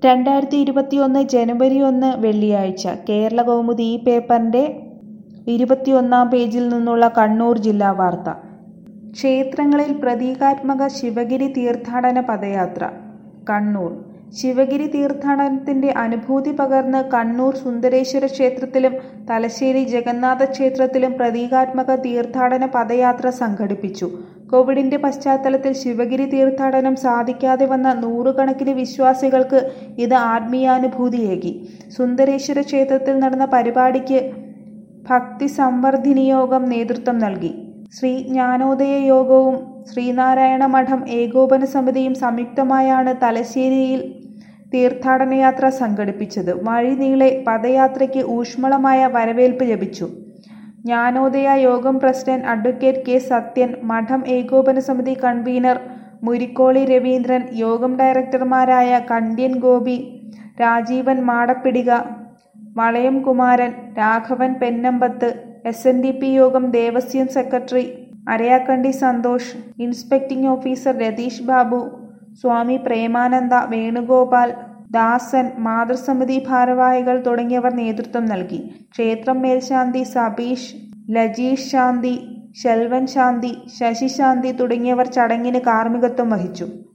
രണ്ടായിരത്തി ഇരുപത്തിയൊന്ന് ജനുവരി ഒന്ന് വെള്ളിയാഴ്ച കേരളകൗമുദി ഈ പേപ്പറിൻ്റെ ഇരുപത്തിയൊന്നാം പേജിൽ നിന്നുള്ള കണ്ണൂർ ജില്ലാ വാർത്ത ക്ഷേത്രങ്ങളിൽ പ്രതീകാത്മക ശിവഗിരി തീർത്ഥാടന പദയാത്ര കണ്ണൂർ ശിവഗിരി തീർത്ഥാടനത്തിന്റെ അനുഭൂതി പകർന്ന് കണ്ണൂർ സുന്ദരേശ്വര ക്ഷേത്രത്തിലും തലശ്ശേരി ജഗന്നാഥ ക്ഷേത്രത്തിലും പ്രതീകാത്മക തീർത്ഥാടന പദയാത്ര സംഘടിപ്പിച്ചു കോവിഡിന്റെ പശ്ചാത്തലത്തിൽ ശിവഗിരി തീർത്ഥാടനം സാധിക്കാതെ വന്ന നൂറുകണക്കിന് വിശ്വാസികൾക്ക് ഇത് ആത്മീയാനുഭൂതിയേകി സുന്ദരേശ്വര ക്ഷേത്രത്തിൽ നടന്ന പരിപാടിക്ക് ഭക്തി സംവർദ്ധിനി യോഗം നേതൃത്വം നൽകി ശ്രീ ജ്ഞാനോദയ യോഗവും ശ്രീനാരായണ മഠം ഏകോപന സമിതിയും സംയുക്തമായാണ് തലശ്ശേരിയിൽ തീർത്ഥാടനയാത്ര സംഘടിപ്പിച്ചത് വഴിനീളെ പദയാത്രയ്ക്ക് ഊഷ്മളമായ വരവേൽപ്പ് ലഭിച്ചു ജ്ഞാനോദയ യോഗം പ്രസിഡന്റ് അഡ്വക്കേറ്റ് കെ സത്യൻ മഠം ഏകോപന സമിതി കൺവീനർ മുരിക്കോളി രവീന്ദ്രൻ യോഗം ഡയറക്ടർമാരായ കണ്ട്യൻ ഗോപി രാജീവൻ മാടപ്പിടിക വളയം കുമാരൻ രാഘവൻ പെന്നമ്പത്ത് എസ് എൻ ഡി പി യോഗം Devaswom secretary Arayakkandy Santhosh inspecting officer Ratheesh Babu Swami Premananda Venugopal Dasan മാതൃസമിതി ഭാരവാഹികൾ തുടങ്ങിയവർ നേതൃത്വം നൽകി ക്ഷേത്രം മേൽശാന്തി സബീഷ് ലജീഷ് ശാന്തി ശെൽവൻ ശാന്തി ശശി ശാന്തി തുടങ്ങിയവർ ചടങ്ങിന് കാർമ്മികത്വം വഹിച്ചു